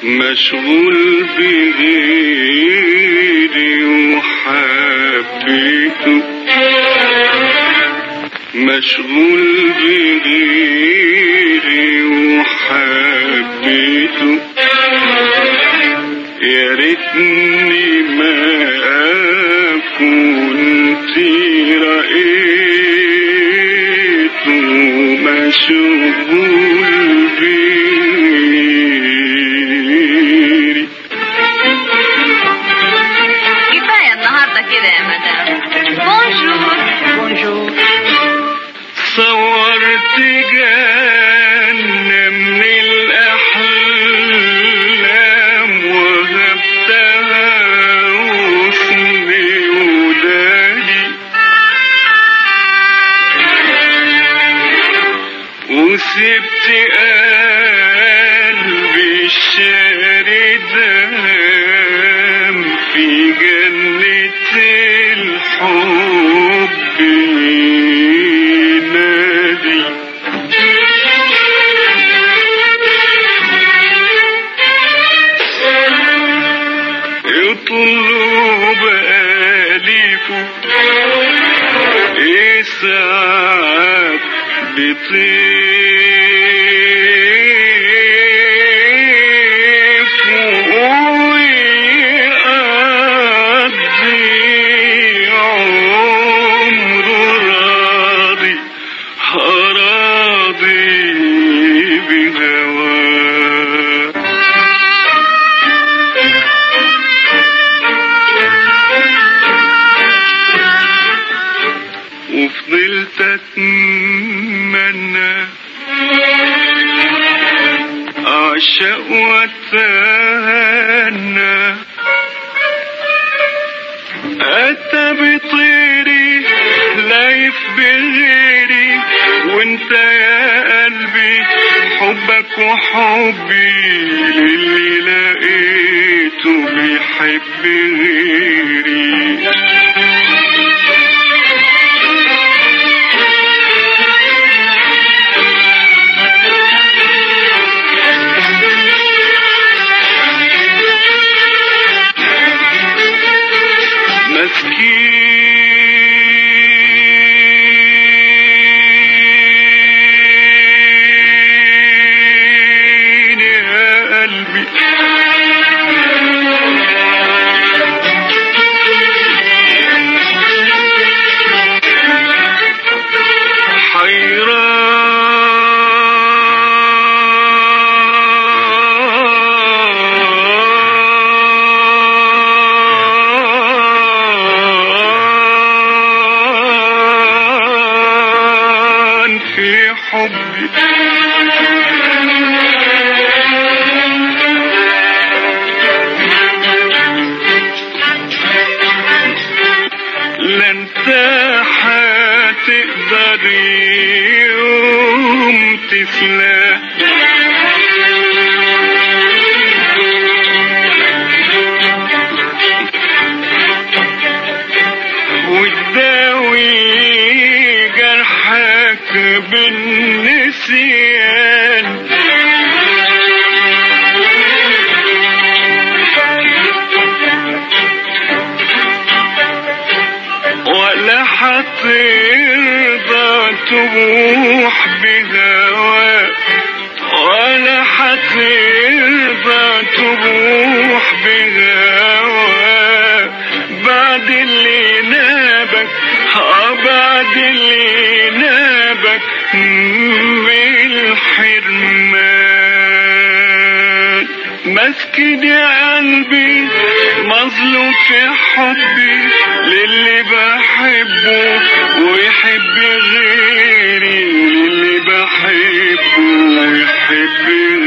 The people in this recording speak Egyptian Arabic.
مشغول بغيري وحبيته مشغول بغيري وحبيته يا ريتني ما كنت رأيته مشغول بغيري كفاية النهاردة كده يا مدام بونجور بونجور صورت جنة من الأحلام وهبتها وصلي وداني وسبت قلبي الشاردام في جنة الحب ينادي يطلب آليكم يسعد بطيف ويقضي عمره راضي راضي بهواه وفضلت اتمنى اعشق واتهنى اتى بطيري لايف بغيري وانت يا قلبي حبك وحبي للي لقيته بيحب غيري مسكين يا قلبي حيران في حبي لا انت هتقدر يوم تفلح وتداوي جرحك بالنسيان ولا حترضى تبوح بهواك ولا حترضى تبوح بهواك بعد اللي نابك اه بعد اللي نابك من الحرمان مسكن يا قلبي مظلوم في حبي للي بحبه ويحب غيري للي بحبه ويحب